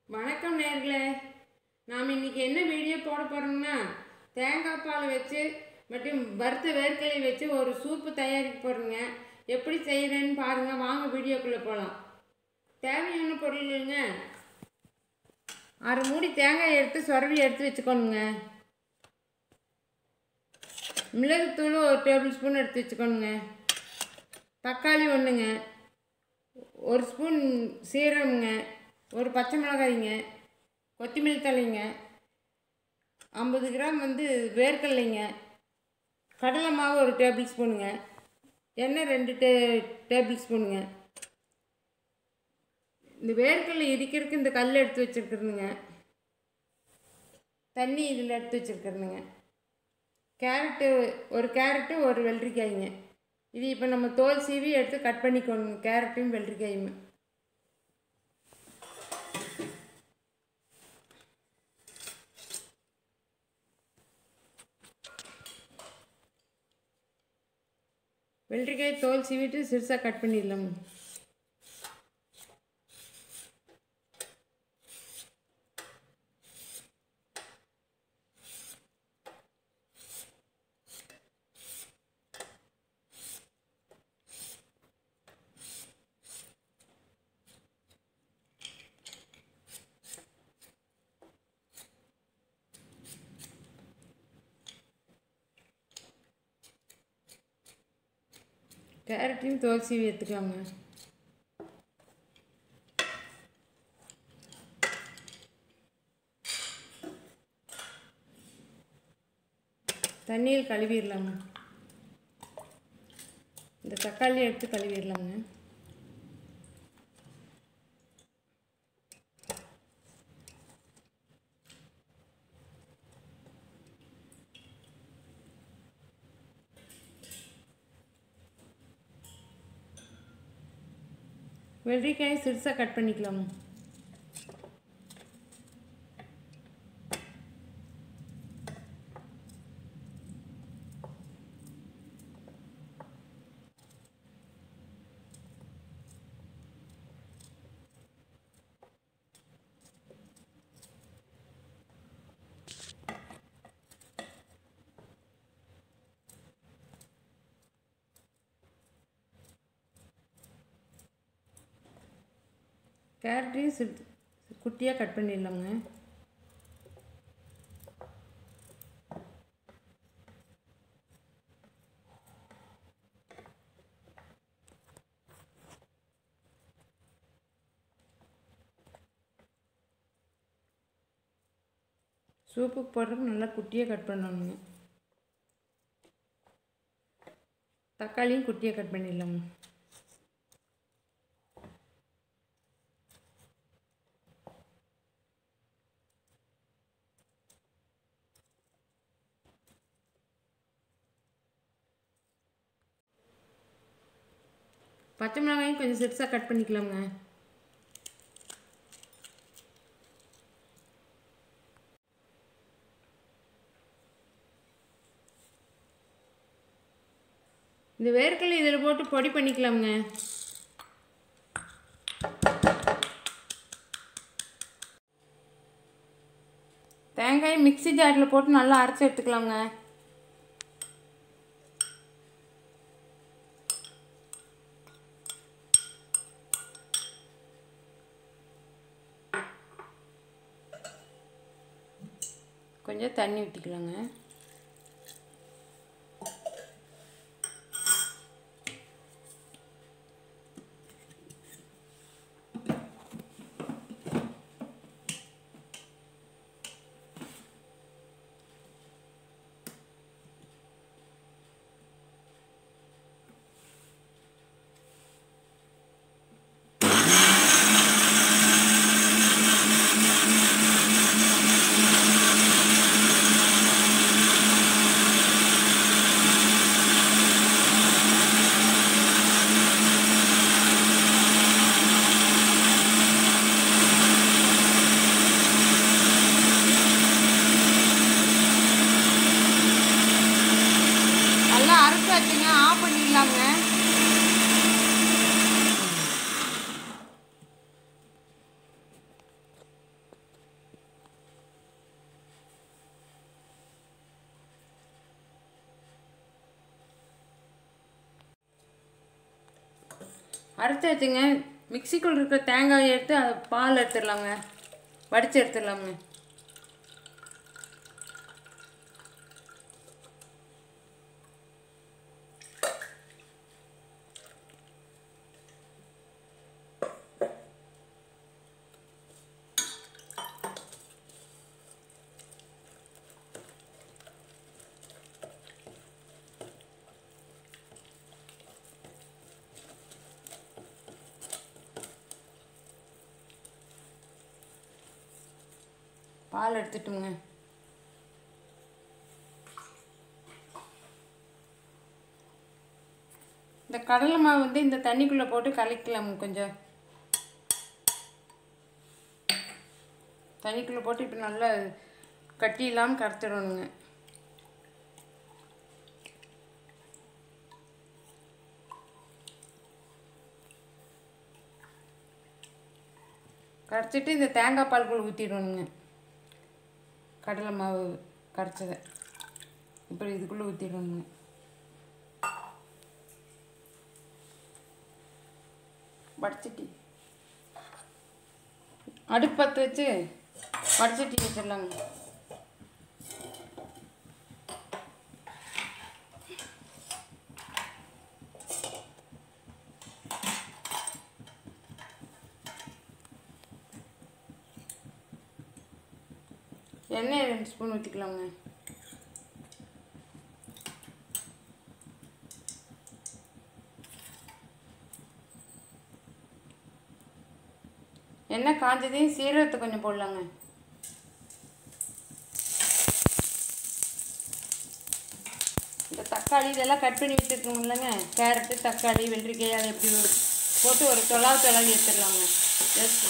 வணக்கம் நேர்களே நாம் இன்னைக்கு என்ன வீடியோ போட போகிறோம்னா தேங்காய் பால் வச்சு மற்றும் வறுத்த வேர்க்கடலை வச்சு ஒரு சூப்பு தயாரிக்க போகிறோங்க எப்படி செய்கிறேன்னு பாருங்கள் வாங்க வீடியோக்குள்ளே போகலாம் தேவையான பொருளுங்க அரை மூடி தேங்காய் எடுத்து சொரவி எடுத்து வச்சுக்கோணுங்க மிளகுத்தூள் ஒரு டேபிள் ஸ்பூன் எடுத்து வச்சுக்கோணுங்க தக்காளி ஒன்றுங்க ஒரு ஸ்பூன் சீரகம்ங்க ஒரு பச்சை மிளகாய்ங்க கொத்தமல்லி தலைங்க ஐம்பது கிராம் வந்து வேர்க்கடலைங்க கடலை மாவு ஒரு டேபிள் ஸ்பூனுங்க எண்ணெய் ரெண்டு டே டேபிள் ஸ்பூனுங்க இந்த வேர்க்கடலை இடிக்கிறதுக்கு இந்த கல் எடுத்து வச்சுருக்குறதுங்க தண்ணி இதில் எடுத்து வச்சுருக்குறதுங்க கேரட்டு ஒரு கேரட்டு ஒரு வெள்ளரிக்காய்ங்க இது இப்போ நம்ம தோல் சீவி எடுத்து கட் பண்ணிக்கோங்க கேரட்டையும் வெள்ளரிக்காயும் வெள்ளரிக்காய் தோல் சீவிட்டு சிறுசாக கட் பண்ணிடலாம் கேரட்டையும் தோல் சீவி எடுத்துக்கலாங்க தண்ணியில் கழுவிடலாங்க இந்த தக்காளி எடுத்து கழுவிடலாங்க வெள்ளரிக்காயை சிறுசாக கட் பண்ணிக்கலாம் கேரட்டையும் சிறு குட்டியாக கட் பண்ணிடலாங்க சூப்புக்கு போடுறதுக்கு நல்லா குட்டியாக கட் பண்ணணுங்க தக்காளியும் குட்டியாக கட் பண்ணிடலாங்க பச்சை மிளகாயும் கொஞ்சம் சிறுசாக கட் பண்ணிக்கலாங்க இந்த வேர்க்கடலை இதில் போட்டு பொடி பண்ணிக்கலாமுங்க தேங்காய் மிக்ஸி ஜாரில் போட்டு நல்லா அரைச்சி எடுத்துக்கலாங்க கொஞ்சம் தண்ணி ஊற்றிக்கலாங்க நல்லா அரைச்சி வச்சுங்க ஆஃப் பண்ணிடலாங்க அரைச்சாச்சுங்க மிக்சிக்குள்ள இருக்கிற தேங்காயை எடுத்து அதை பால் எடுத்துடலாங்க வடித்து எடுத்துடலாங்க பால் எடுத்துட்டுங்க இந்த கடலை மாவு வந்து இந்த தண்ணிக்குள்ளே போட்டு கலக்கலாம் கொஞ்சம் தண்ணிக்குள்ளே போட்டு இப்போ நல்லா கட்டி இல்லாமல் கரைச்சிடணுங்க கரைச்சிட்டு இந்த தேங்காய் பால்குள்ள ஊற்றிடணுங்க கடலை மாவு கரைச்சதை இப்போ இதுக்குள்ளே ஊற்றிடணுங்க வடச்சட்டி அடுப்பு பற்ற வச்சு வடச்சட்டி வச்சிடலாங்க எண்ணெய் ரெண்டு ஸ்பூன் ஊற்றிக்கலாங்க எண்ணெய் காஞ்சதையும் சீரகத்தை கொஞ்சம் போடலாங்க இந்த தக்காளி இதெல்லாம் கட் பண்ணி வச்சுருக்கோம் இல்லைங்க கேரட்டு தக்காளி வெள்ளரிக்காய் அதை எப்படி ஒரு- போட்டு ஒரு தொலாவு தொலாவி எடுத்துடலாங்க ஜஸ்ட்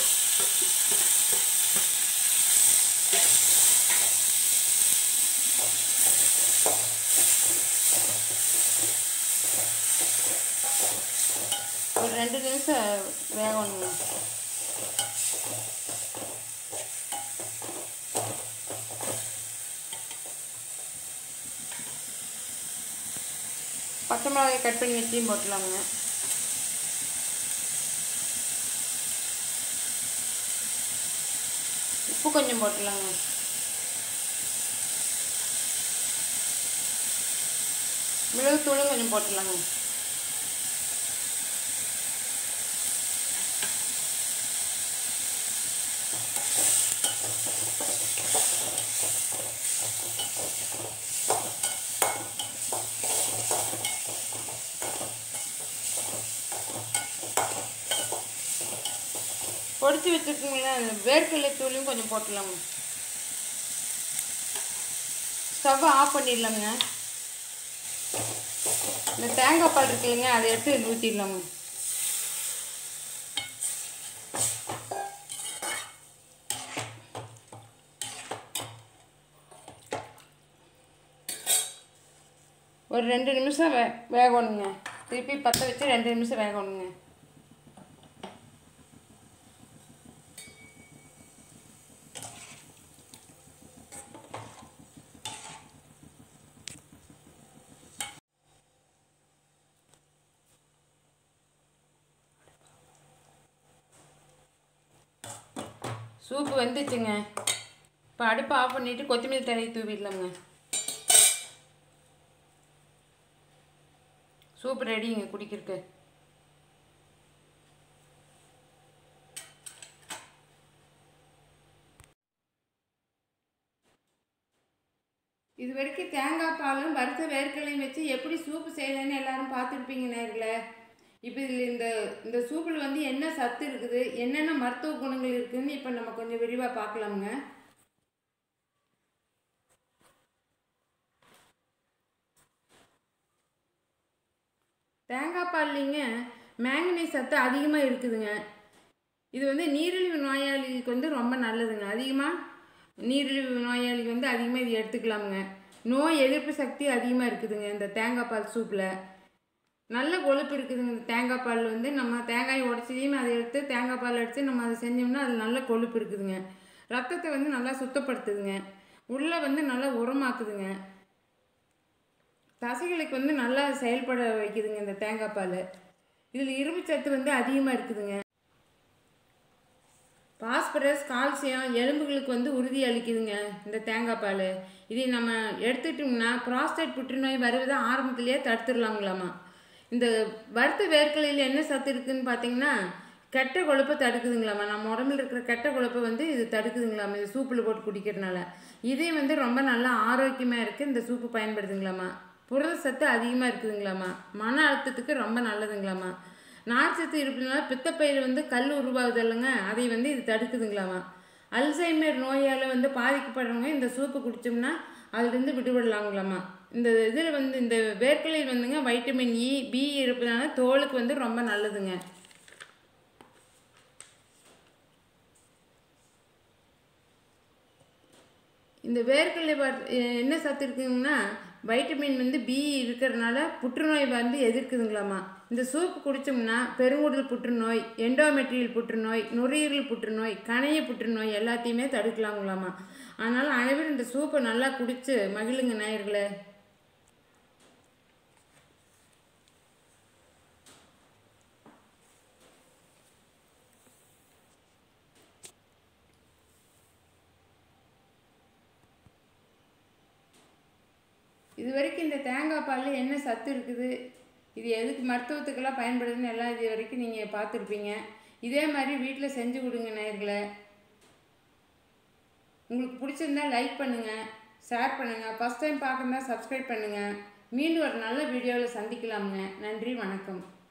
ஒரு ரெண்டு நிமிஷம் வேகணுங்க பச்சை மிளகாய் கட் பண்ணி வச்சியும் போட்டுலாங்க உப்பு கொஞ்சம் போட்டுலாங்க மிளகுத்தூளும் கொஞ்சம் போட்டுலாங்க பொடிச்சு வச்சுருக்கீங்களா அந்த வேர்க்கடலை தூளையும் கொஞ்சம் போட்டுடலாங்க ஸ்டவ்வை ஆஃப் பண்ணிடலாங்க இந்த தேங்காய் பால் இருக்கு இல்லைங்க அதை எடுத்து ஊற்றிடலாங்க ஒரு ரெண்டு நிமிஷம் வே வேகணுங்க திருப்பி பற்ற வச்சு ரெண்டு நிமிஷம் வேகணுங்க சூப்பு வெந்துச்சுங்க இப்போ அடுப்பை ஆஃப் பண்ணிவிட்டு கொத்தமல்லி தழை தூவிடலாங்க சூப் ரெடிங்க குடிக்கிறதுக்கு இது வரைக்கும் தேங்காய் பாலும் வறுத்த வேர்க்கடலையும் வச்சு எப்படி சூப்பு செய்யலைன்னு எல்லாரும் பார்த்துருப்பீங்க நேரில் இப்போ இதில் இந்த இந்த சூப்பில் வந்து என்ன சத்து இருக்குது என்னென்ன மருத்துவ குணங்கள் இருக்குதுன்னு இப்போ நம்ம கொஞ்சம் விரிவாக பார்க்கலாமுங்க தேங்காய் பால்லிங்க மேங்கனீஸ் சத்து அதிகமாக இருக்குதுங்க இது வந்து நீரிழிவு நோயாளிகளுக்கு வந்து ரொம்ப நல்லதுங்க அதிகமாக நீரிழிவு நோயாளிக்கு வந்து அதிகமாக இது எடுத்துக்கலாமுங்க நோய் எதிர்ப்பு சக்தி அதிகமாக இருக்குதுங்க இந்த தேங்காய் பால் சூப்பில் நல்ல கொழுப்பு இருக்குதுங்க இந்த தேங்காய் பால் வந்து நம்ம தேங்காய் உடச்சதையும் அதை எடுத்து தேங்காய் பால் எடுத்து நம்ம அதை செஞ்சோம்னா அது நல்ல கொழுப்பு இருக்குதுங்க ரத்தத்தை வந்து நல்லா சுத்தப்படுத்துதுங்க உள்ளே வந்து நல்லா உரமாக்குதுங்க தசைகளுக்கு வந்து நல்லா செயல்பட வைக்குதுங்க இந்த தேங்காய் பால் இதில் இரும்பு சத்து வந்து அதிகமாக இருக்குதுங்க பாஸ்பரஸ் கால்சியம் எலும்புகளுக்கு வந்து உறுதி அளிக்குதுங்க இந்த தேங்காய் பால் இதை நம்ம எடுத்துக்கிட்டோம்னா ப்ராஸ்டேட் புற்றுநோய் வருவதை ஆரம்பத்திலேயே தடுத்துடலாங்களாமா இந்த வறுத்த வேர்க்கலையில் என்ன சத்து இருக்குதுன்னு பார்த்தீங்கன்னா கெட்ட கொழுப்பை தடுக்குதுங்களாமா நம்ம உடம்புல இருக்கிற கெட்ட கொழுப்பை வந்து இது தடுக்குதுங்களாமா இது சூப்பில் போட்டு குடிக்கிறதுனால இதே வந்து ரொம்ப நல்லா ஆரோக்கியமாக இருக்குது இந்த சூப்பு பயன்படுதுங்களாமா புரத சத்து அதிகமாக இருக்குதுங்களாமா மன அழுத்தத்துக்கு ரொம்ப நல்லதுங்களாமா நார்ச்சத்து இருப்பதுனால பித்தப்பையில் வந்து கல் உருவாகுது இல்லைங்க அதை வந்து இது தடுக்குதுங்களாமா அல்சைமர் நோயால் வந்து பாதிக்கப்படுறவங்க இந்த சூப்பு குடித்தோம்னா அதுலேருந்து விடுபடலாங்களாமா இந்த இதில் வந்து இந்த வேர்க்கலையில் வந்துங்க வைட்டமின் இ பி இருப்பதுனால தோலுக்கு வந்து ரொம்ப நல்லதுங்க இந்த வேர்க்கடலை பாத்- எ- என்ன சத்து இருக்குங்கன்னா வைட்டமின் வந்து பி இருக்கிறதுனால புற்றுநோய் வந்து எதிர்க்குதுங்களாமா இந்த சூப் குடித்தோம்னா பெருங்குடல் புற்றுநோய் எண்டோமெட்ரியல் புற்றுநோய் நுரையீரல் புற்றுநோய் கணைய புற்றுநோய் எல்லாத்தையுமே தடுக்கலாங்களாமா அதனால் அனைவரும் இந்த சூப்பை நல்லா குடித்து மகிழுங்க நேயர்களே இது வரைக்கும் இந்த தேங்காய் பாலில் என்ன சத்து இருக்குது இது எதுக்கு மருத்துவத்துக்கெல்லாம் பயன்படுதுன்னு எல்லாம் இது வரைக்கும் நீங்கள் பார்த்துருப்பீங்க இதே மாதிரி வீட்டில் செஞ்சு கொடுங்க நேயர்களே உங்களுக்கு பிடிச்சிருந்தா லைக் பண்ணுங்கள் ஷேர் பண்ணுங்கள் ஃபஸ்ட் டைம் பார்க்குறதா சப்ஸ்கிரைப் பண்ணுங்கள் மீண்டும் ஒரு நல்ல வீடியோவில் சந்திக்கலாமுங்க நன்றி வணக்கம்